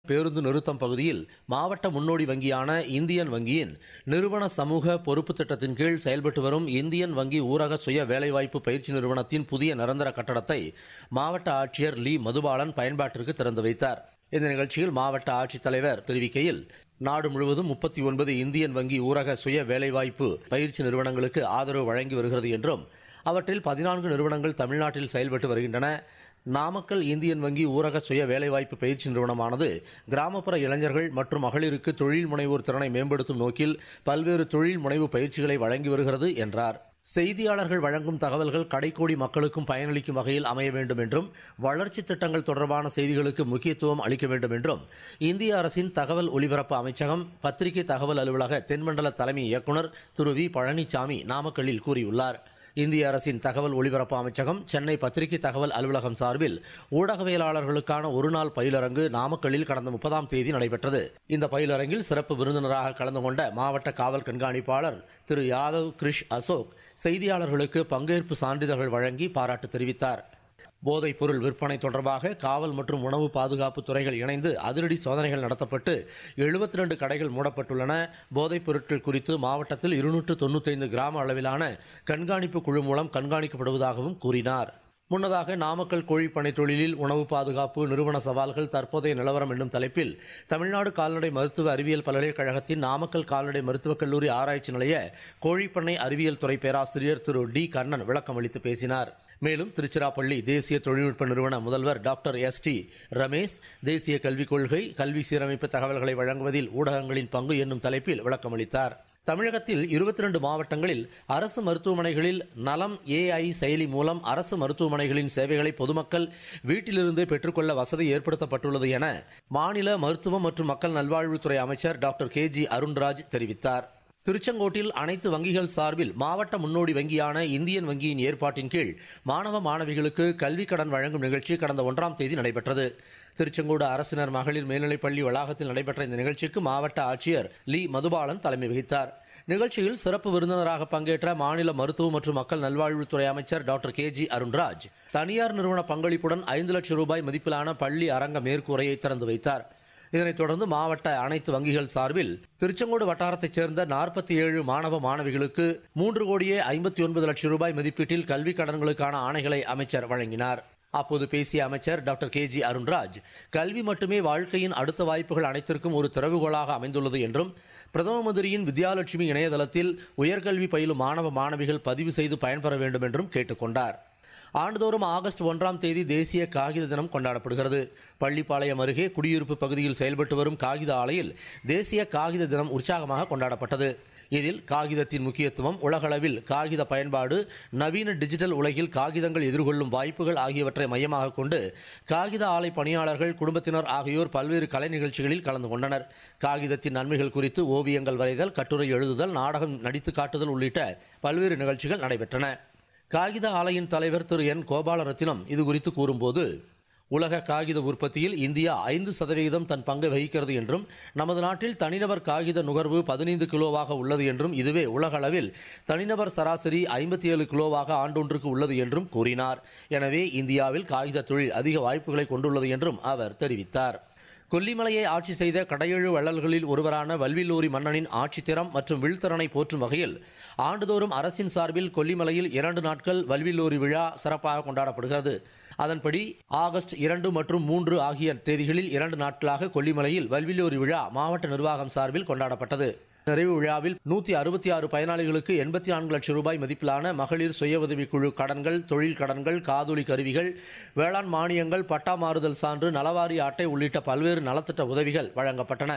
பேருந்து நிறுத்தம் பகுதியில் மாவட்ட முன்னோடி வங்கியான இந்தியன் வங்கியின் நிறுவன சமூக பொறுப்பு திட்டத்தின் கீழ் செயல்பட்டு வரும் இந்தியன் வங்கி ஊரக சுய வேலைவாய்ப்பு பயிற்சி நிறுவனத்தின் புதிய நிரந்தர கட்டடத்தை மாவட்ட ஆட்சியர் லீ மதுபாலன் பயன்பாட்டிற்கு திறந்து வைத்தார் இந்த நிகழ்ச்சியில் மாவட்ட ஆட்சித்தலைவர் தெரிவிக்கையில் நாடு முழுவதும் முப்பத்தி ஒன்பது இந்தியன் வங்கி ஊரக சுய வேலைவாய்ப்பு பயிற்சி நிறுவனங்களுக்கு ஆதரவு வழங்கி வருகிறது என்றும் அவற்றில் பதினான்கு நிறுவனங்கள் தமிழ்நாட்டில் செயல்பட்டு வருகின்றன நாமக்கல் இந்தியன் வங்கி ஊரக சுய வேலைவாய்ப்பு பயிற்சி நிறுவனமானது கிராமப்புற இளைஞர்கள் மற்றும் மகளிருக்கு தொழில் முனைவோர் திறனை மேம்படுத்தும் நோக்கில் பல்வேறு தொழில் முனைவு பயிற்சிகளை வழங்கி வருகிறது என்றார் செய்தியாளர்கள் வழங்கும் தகவல்கள் கடைக்கோடி மக்களுக்கும் பயனளிக்கும் வகையில் அமைய வேண்டும் என்றும் வளர்ச்சி திட்டங்கள் தொடர்பான செய்திகளுக்கு முக்கியத்துவம் அளிக்க வேண்டும் என்றும் இந்திய அரசின் தகவல் ஒலிபரப்பு அமைச்சகம் பத்திரிகை தகவல் அலுவலக தென்மண்டல தலைமை இயக்குநர் திரு வி பழனிசாமி நாமக்கல்லில் கூறியுள்ளார் இந்திய அரசின் தகவல் ஒலிபரப்பு அமைச்சகம் சென்னை பத்திரிகை தகவல் அலுவலகம் சார்பில் ஊடகவியலாளர்களுக்கான ஒருநாள் பயிலரங்கு நாமக்கல்லில் கடந்த முப்பதாம் தேதி நடைபெற்றது இந்த பயிலரங்கில் சிறப்பு விருந்தினராக கலந்து கொண்ட மாவட்ட காவல் கண்காணிப்பாளர் திரு யாதவ் கிரிஷ் அசோக் செய்தியாளர்களுக்கு பங்கேற்பு சான்றிதழ்கள் வழங்கி பாராட்டு தெரிவித்தார் போதைப் பொருள் விற்பனை தொடர்பாக காவல் மற்றும் உணவு பாதுகாப்பு துறைகள் இணைந்து அதிரடி சோதனைகள் நடத்தப்பட்டு எழுபத்தி ரெண்டு கடைகள் மூடப்பட்டுள்ளன போதைப் பொருட்கள் குறித்து மாவட்டத்தில் இருநூற்று தொண்ணூத்தைந்து கிராம அளவிலான கண்காணிப்பு குழு மூலம் கண்காணிக்கப்படுவதாகவும் கூறினார் முன்னதாக நாமக்கல் கோழிப்பனை தொழிலில் உணவு பாதுகாப்பு நிறுவன சவால்கள் தற்போதைய நிலவரம் என்னும் தலைப்பில் தமிழ்நாடு கால்நடை மருத்துவ அறிவியல் பல்கலைக்கழகத்தின் நாமக்கல் கால்நடை மருத்துவக் கல்லூரி ஆராய்ச்சி நிலைய கோழிப்பண்ணை அறிவியல் துறை பேராசிரியர் திரு டி கண்ணன் விளக்கம் அளித்து பேசினார் மேலும் திருச்சிராப்பள்ளி தேசிய தொழில்நுட்ப நிறுவன முதல்வர் டாக்டர் எஸ் டி ரமேஷ் தேசிய கல்விக் கொள்கை கல்வி சீரமைப்பு தகவல்களை வழங்குவதில் ஊடகங்களின் பங்கு என்னும் தலைப்பில் விளக்கமளித்தார் தமிழகத்தில் இருபத்தி ரெண்டு மாவட்டங்களில் அரசு மருத்துவமனைகளில் நலம் ஏஐ செயலி மூலம் அரசு மருத்துவமனைகளின் சேவைகளை பொதுமக்கள் வீட்டிலிருந்தே பெற்றுக்கொள்ள வசதி ஏற்படுத்தப்பட்டுள்ளது என மாநில மருத்துவம் மற்றும் மக்கள் நல்வாழ்வுத்துறை அமைச்சர் டாக்டர் கே ஜி அருண்ராஜ் தெரிவித்தார் திருச்செங்கோட்டில் அனைத்து வங்கிகள் சார்பில் மாவட்ட முன்னோடி வங்கியான இந்தியன் வங்கியின் ஏற்பாட்டின் கீழ் மாணவ மாணவிகளுக்கு கல்விக் கடன் வழங்கும் நிகழ்ச்சி கடந்த ஒன்றாம் தேதி நடைபெற்றது திருச்செங்கோடு அரசினர் மகளிர் மேல்நிலைப்பள்ளி வளாகத்தில் நடைபெற்ற இந்த நிகழ்ச்சிக்கு மாவட்ட ஆட்சியர் லீ மதுபாலன் தலைமை வகித்தார் நிகழ்ச்சியில் சிறப்பு விருந்தினராக பங்கேற்ற மாநில மருத்துவ மற்றும் மக்கள் நல்வாழ்வுத்துறை அமைச்சர் டாக்டர் கே ஜி அருண்ராஜ் தனியார் நிறுவன பங்களிப்புடன் ஐந்து லட்சம் ரூபாய் மதிப்பிலான பள்ளி அரங்க மேற்கூரையை திறந்து வைத்தார் இதனைத் தொடர்ந்து மாவட்ட அனைத்து வங்கிகள் சார்பில் திருச்செங்கோடு வட்டாரத்தைச் சேர்ந்த நாற்பத்தி ஏழு மாணவ மாணவிகளுக்கு மூன்று கோடியே ஐம்பத்தி ஒன்பது லட்சம் ரூபாய் மதிப்பீட்டில் கல்விக் கடன்களுக்கான ஆணைகளை அமைச்சர் வழங்கினார் அப்போது பேசிய அமைச்சர் டாக்டர் கே ஜி அருண்ராஜ் கல்வி மட்டுமே வாழ்க்கையின் அடுத்த வாய்ப்புகள் அனைத்திற்கும் ஒரு திறவுகோலாக அமைந்துள்ளது என்றும் பிரதம மந்திரியின் வித்யாலட்சுமி இணையதளத்தில் உயர்கல்வி பயிலும் மாணவ மாணவிகள் பதிவு செய்து பயன்பெற வேண்டும் என்றும் கேட்டுக்கொண்டார் ஆண்டுதோறும் ஆகஸ்ட் ஒன்றாம் தேதி தேசிய காகித தினம் கொண்டாடப்படுகிறது பள்ளிப்பாளையம் அருகே குடியிருப்பு பகுதியில் செயல்பட்டு வரும் காகித ஆலையில் தேசிய காகித தினம் உற்சாகமாக கொண்டாடப்பட்டது இதில் காகிதத்தின் முக்கியத்துவம் உலகளவில் காகித பயன்பாடு நவீன டிஜிட்டல் உலகில் காகிதங்கள் எதிர்கொள்ளும் வாய்ப்புகள் ஆகியவற்றை மையமாக கொண்டு காகித ஆலை பணியாளர்கள் குடும்பத்தினர் ஆகியோர் பல்வேறு கலை நிகழ்ச்சிகளில் கலந்து கொண்டனர் காகிதத்தின் நன்மைகள் குறித்து ஓவியங்கள் வரைதல் கட்டுரை எழுதுதல் நாடகம் நடித்து காட்டுதல் உள்ளிட்ட பல்வேறு நிகழ்ச்சிகள் நடைபெற்றன காகித ஆலையின் தலைவர் திரு என் கோபாலரத்தினம் இது குறித்து கூறும்போது உலக காகித உற்பத்தியில் இந்தியா ஐந்து சதவிகிதம் தன் பங்கை வகிக்கிறது என்றும் நமது நாட்டில் தனிநபர் காகித நுகர்வு பதினைந்து கிலோவாக உள்ளது என்றும் இதுவே உலக அளவில் தனிநபர் சராசரி ஐம்பத்தி ஏழு கிலோவாக ஆண்டொன்றுக்கு உள்ளது என்றும் கூறினார் எனவே இந்தியாவில் காகித தொழில் அதிக வாய்ப்புகளை கொண்டுள்ளது என்றும் அவர் தெரிவித்தார் கொல்லிமலையை ஆட்சி செய்த கடையெழு வள்ளல்களில் ஒருவரான வல்வில்லூரி மன்னனின் ஆட்சித்திறம் மற்றும் விழ்த்திறனை போற்றும் வகையில் ஆண்டுதோறும் அரசின் சார்பில் கொல்லிமலையில் இரண்டு நாட்கள் வல்வில்லூரி விழா சிறப்பாக கொண்டாடப்படுகிறது அதன்படி ஆகஸ்ட் இரண்டு மற்றும் மூன்று ஆகிய தேதிகளில் இரண்டு நாட்களாக கொல்லிமலையில் வல்வில்லூரி விழா மாவட்ட நிர்வாகம் சார்பில் கொண்டாடப்பட்டது நிறைவு விழாவில் நூத்தி அறுபத்தி ஆறு பயனாளிகளுக்கு எண்பத்தி நான்கு லட்சம் ரூபாய் மதிப்பிலான மகளிர் சுய உதவிக்குழு கடன்கள் தொழில் கடன்கள் காதொலி கருவிகள் வேளாண் மானியங்கள் பட்டா மாறுதல் சான்று நலவாரி அட்டை உள்ளிட்ட பல்வேறு நலத்திட்ட உதவிகள் வழங்கப்பட்டன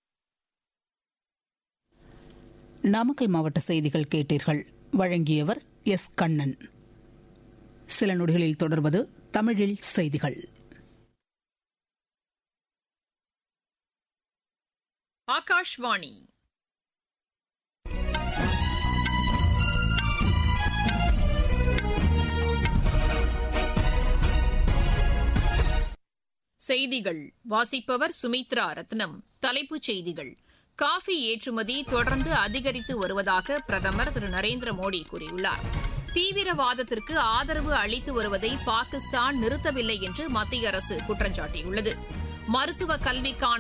நாமக்கல் மாவட்ட செய்திகள் கேட்டீர்கள் வழங்கியவர் எஸ் கண்ணன் சில நொடிகளில் தொடர்வது தமிழில் செய்திகள் ஆகாஷ்வாணி செய்திகள் வாசிப்பவர் சுமித்ரா ரத்னம் தலைப்புச் செய்திகள் காஃபி ஏற்றுமதி தொடர்ந்து அதிகரித்து வருவதாக பிரதமர் திரு நரேந்திர மோடி கூறியுள்ளார் தீவிரவாதத்திற்கு ஆதரவு அளித்து வருவதை பாகிஸ்தான் நிறுத்தவில்லை என்று மத்திய அரசு குற்றம் சாட்டியுள்ளது மருத்துவ கல்விக்கான